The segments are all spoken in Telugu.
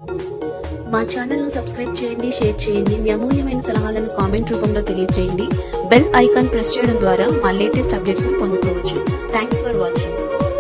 మా ఛానల్ను సబ్స్క్రైబ్ చేయండి షేర్ చేయండి మీ అమూల్యమైన సలహాలను కామెంట్ రూపంలో తెలియజేయండి బెల్ ఐకాన్ ప్రెస్ చేయడం ద్వారా మా లేటెస్ట్ అప్డేట్స్ పొందుకోవచ్చు thanks for watching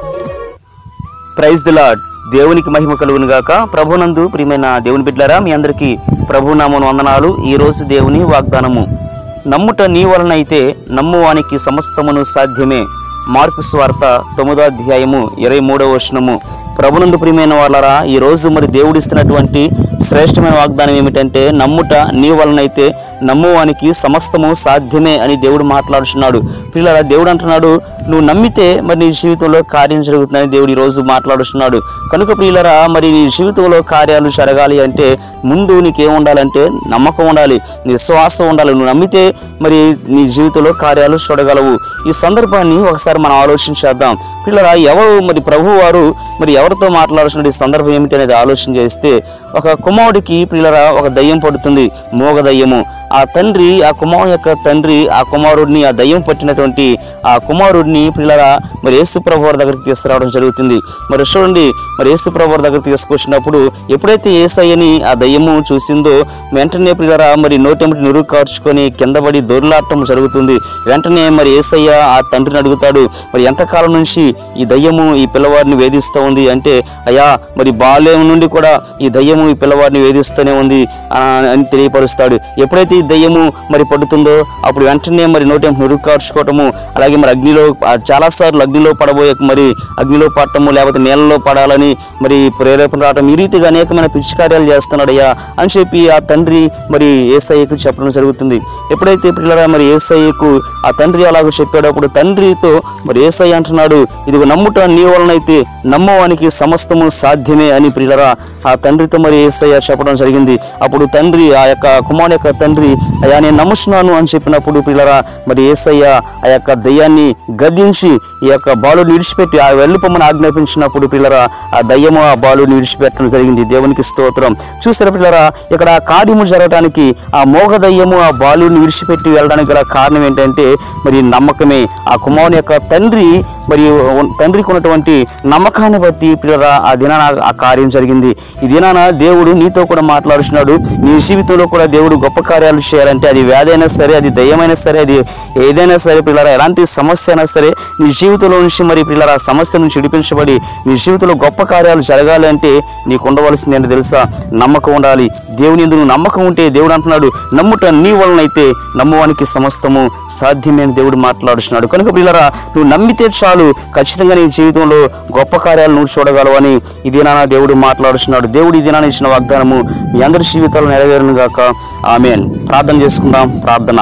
praise the Lord దేవునికి మహిమ కలుగును గాక ప్రభునందు ప్రియమైన దేవుని బిడ్డలారా మీ అందరికీ ప్రభునామను వందనాలు ఈ రోజు దేవుని వాగ్దానము నమ్ముట నీ వలనైతే నమ్మువానికి సమస్తమును సాధ్యమే మార్కు స్వార్త తొమ్మిదో అధ్యాయము ఇరవై మూడవ వచనము ప్రభునందు ప్రియమైన వాళ్ళరా ఈ రోజు మరి దేవుడిస్తున్నటువంటి శ్రేష్టమైన వాగ్దానం ఏమిటంటే నమ్ముట నీ వలనైతే నమ్మువానికి సమస్తము సాధ్యమే అని దేవుడు మాట్లాడుచున్నాడు పిల్లల దేవుడు అంటున్నాడు నువ్వు నమ్మితే మరి నీ జీవితంలో కార్యం జరుగుతుందని దేవుడు ఈ రోజు మాట్లాడుతున్నాడు కనుక ప్రియులరా మరి నీ జీవితంలో కార్యాలు జరగాలి అంటే ముందు నీకేం ఉండాలంటే నమ్మకం ఉండాలి నీ విశ్వాసం ఉండాలి నువ్వు నమ్మితే మరి నీ జీవితంలో కార్యాలు చూడగలవు ఈ సందర్భాన్ని ఒకసారి మనం ఆలోచించేద్దాం పిల్లరా ఎవరు మరి ప్రభు వారు మరి ఎవరితో మాట్లాడుతున్న ఈ సందర్భం ఏమిటి అనేది ఆలోచన చేస్తే ఒక కుమారుడికి పిల్లరా ఒక దయ్యం పడుతుంది మోగ దయ్యము ఆ తండ్రి ఆ కుమారు యొక్క తండ్రి ఆ కుమారుడిని ఆ దయ్యం పట్టినటువంటి ఆ కుమారుడిని పిల్లరా మరి యేసు ప్రభు వారి దగ్గరికి తీసుకురావడం జరుగుతుంది మరి చూడండి మరి యేసు ప్రభు వారి దగ్గరికి తీసుకొచ్చినప్పుడు ఎప్పుడైతే ఏసయ్యని ఆ దయ్యము చూసిందో వెంటనే పిల్లరా మరి నోటెంబటి నురుగు కార్చుకొని కింద పడి దొర్లాటం జరుగుతుంది వెంటనే మరి ఏసయ్య ఆ తండ్రిని అడుగుతాడు మరి ఎంతకాలం నుంచి ఈ దయ్యము ఈ పిల్లవాడిని వేధిస్తూ ఉంది అంటే అయ్యా మరి బాల్యం నుండి కూడా ఈ దయ్యము ఈ పిల్లవాడిని వేధిస్తూనే ఉంది ఆ, అని తెలియపరుస్తాడు ఎప్పుడైతే ఈ దయ్యము మరి పడుతుందో అప్పుడు వెంటనే మరి నోటెంపు నురుగు కార్చుకోవటము అలాగే మరి అగ్నిలో ఆ, చాలాసార్లు అగ్నిలో పడబోయే మరి అగ్నిలో పడటము లేకపోతే నీళ్ళలో పడాలని మరి ప్రేరేపణ రావటం ఈ రీతిగా అనేకమైన పిచ్చికార్యాలు చేస్తున్నాడయ్యా అని చెప్పి ఆ తండ్రి మరి ఏసఐకు చెప్పడం జరుగుతుంది ఎప్పుడైతే పిల్లరా మరి ఏసఐకు ఆ తండ్రి అలాగ చెప్పాడు అప్పుడు తండ్రితో మరి ఏసఐ అంటున్నాడు ఇదిగో నమ్ముట నీ వలనైతే నమ్మవానికి సమస్తము సాధ్యమే అని పిల్లరా ఆ తండ్రితో మరి ఏసయ్య చెప్పడం జరిగింది అప్పుడు తండ్రి ఆ యొక్క కుమారుని యొక్క తండ్రి అయ్యా నేను నమ్ముతున్నాను అని చెప్పినప్పుడు పిల్లరా మరి ఏసయ్య ఆ యొక్క దయ్యాన్ని గద్దించి ఈ యొక్క బాలుని విడిచిపెట్టి ఆ వెళ్ళిపోమని ఆజ్ఞాపించినప్పుడు పిల్లరా ఆ దయ్యము ఆ బాలుని విడిచిపెట్టడం జరిగింది దేవునికి స్తోత్రం చూసారా పిల్లరా ఇక్కడ ఆ కార్యము జరగడానికి ఆ మోగ దయ్యము ఆ బాలుని విడిచిపెట్టి వెళ్ళడానికి గల కారణం ఏంటంటే మరి నమ్మకమే ఆ కుమారుని యొక్క తండ్రి మరియు తండ్రికి ఉన్నటువంటి నమ్మకాన్ని బట్టి పిల్లరా ఆ దినాన ఆ కార్యం జరిగింది ఈ దినాన దేవుడు నీతో కూడా మాట్లాడుతున్నాడు నీ జీవితంలో కూడా దేవుడు గొప్ప కార్యాలు చేయాలంటే అది వ్యాధి అయినా సరే అది దయ్యమైనా సరే అది ఏదైనా సరే పిల్లరా ఎలాంటి సమస్య అయినా సరే నీ జీవితంలో నుంచి మరి పిల్లరా ఆ సమస్య నుంచి విడిపించబడి నీ జీవితంలో గొప్ప కార్యాలు జరగాలి అంటే నీకు ఉండవలసింది ఏంటో తెలుసా నమ్మకం ఉండాలి దేవుని ఎందుకు నమ్మకం ఉంటే దేవుడు అంటున్నాడు నమ్ముట నీ వలనైతే నమ్మవానికి సమస్తము సాధ్యమైన దేవుడు మాట్లాడుతున్నాడు కనుక పిల్లరా నువ్వు నమ్మితే చాలు ఖచ్చితంగా నీ జీవితంలో గొప్ప కార్యాలు నువ్వు చూడగలవు అని ఈ దినాన దేవుడు మాట్లాడుతున్నాడు దేవుడు ఈ దినాన్ని ఇచ్చిన వాగ్దానము మీ అందరి జీవితాలు నెరవేరును గాక ఆమెన్ ప్రార్థన చేసుకుందాం ప్రార్థన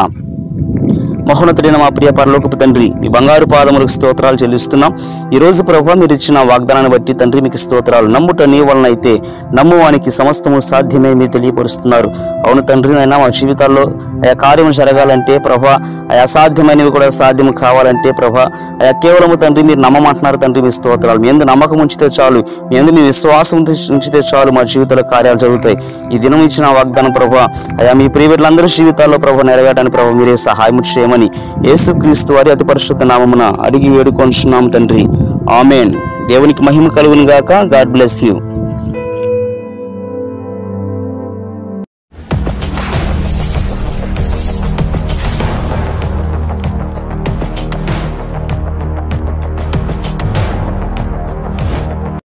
మహోన్నతుడైన మా ప్రియ పరలోకపు తండ్రి మీ బంగారు పాదములకు స్తోత్రాలు చెల్లిస్తున్నాం ఈ రోజు ప్రభు మీరు ఇచ్చిన వాగ్దానాన్ని బట్టి తండ్రి మీకు స్తోత్రాలు నమ్ముట నీ వలన అయితే నమ్మువానికి సమస్తము సాధ్యమే మీరు తెలియపరుస్తున్నారు అవును తండ్రి అయినా మా జీవితాల్లో ఆయా కార్యం జరగాలంటే ప్రభా ఆయా అసాధ్యమైనవి కూడా సాధ్యం కావాలంటే ప్రభా ఆయా కేవలము తండ్రి మీరు నమ్మమంటున్నారు తండ్రి మీ స్తోత్రాలు మీ ఎందు నమ్మకం ఉంచితే చాలు మీ ఎందు మీ విశ్వాసం ఉంచి- ఉంచితే చాలు మా జీవితంలో కార్యాలు జరుగుతాయి ఈ దినం ఇచ్చిన వాగ్దానం ప్రభా అయా మీ ప్రియబిడ్డలందరి జీవితాల్లో ప్రభా నెరవేరడానికి ప్రభా మీరే సహాయం చేయమని యేసుక్రీస్తు వారి అతి పరిశుద్ధ నామమున అడిగి వేడుకొంచున్నాం తండ్రి ఆమెన్ దేవునికి మహిమ కలుగును గాక గాడ్ బ్లెస్ యూ